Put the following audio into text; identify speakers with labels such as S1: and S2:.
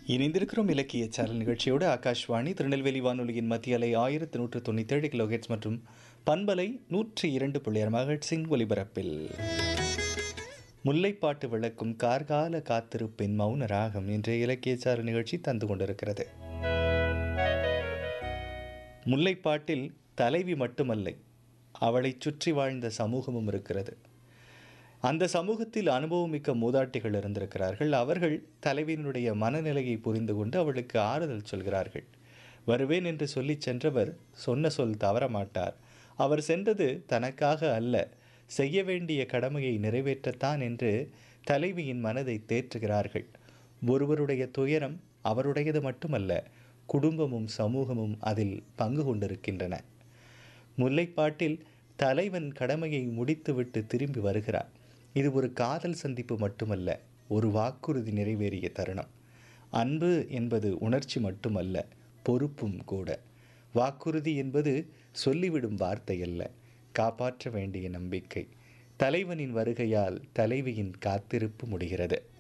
S1: இணைந்திருக்கிறோம் இலக்கிய சேனல் நிகழ்ச்சியோடு ஆகாஷ்வாணி திருநெல்வேலி வானொலியின் மத்திய அலை ஆயிரத்தி நூற்று தொண்ணூற்றி ஏழு கிலோஹெட்ஸ் மற்றும் பண்பலை நூற்றி இரண்டு புள்ளியர் மகட்சின் ஒலிபரப்பில் முல்லைப்பாட்டு விளக்கும் கார்கால காத்திருப்பின் மௌன ராகம் என்ற இலக்கிய சேனல் நிகழ்ச்சி தந்து கொண்டிருக்கிறது முல்லைப்பாட்டில் தலைவி மட்டுமல்லை அவளைச் சுற்றி வாழ்ந்த சமூகமும் இருக்கிறது அந்த சமூகத்தில் அனுபவமிக்க மூதாட்டிகள் இருந்திருக்கிறார்கள் அவர்கள் தலைவியினுடைய மனநிலையை புரிந்து கொண்டு அவளுக்கு ஆறுதல் சொல்கிறார்கள் வருவேன் என்று சொல்லிச் சென்றவர் சொன்ன சொல் தவறமாட்டார் அவர் சென்றது தனக்காக அல்ல செய்ய வேண்டிய கடமையை நிறைவேற்றத்தான் என்று தலைவியின் மனதை தேற்றுகிறார்கள் ஒருவருடைய துயரம் அவருடையது மட்டுமல்ல குடும்பமும் சமூகமும் அதில் பங்கு கொண்டிருக்கின்றன முல்லைப்பாட்டில் தலைவன் கடமையை முடித்துவிட்டு திரும்பி வருகிறார் இது ஒரு காதல் சந்திப்பு மட்டுமல்ல ஒரு வாக்குறுதி நிறைவேறிய தருணம் அன்பு என்பது உணர்ச்சி மட்டுமல்ல பொறுப்பும் கூட வாக்குறுதி என்பது சொல்லிவிடும் வார்த்தை அல்ல காப்பாற்ற வேண்டிய நம்பிக்கை தலைவனின் வருகையால் தலைவியின் காத்திருப்பு முடிகிறது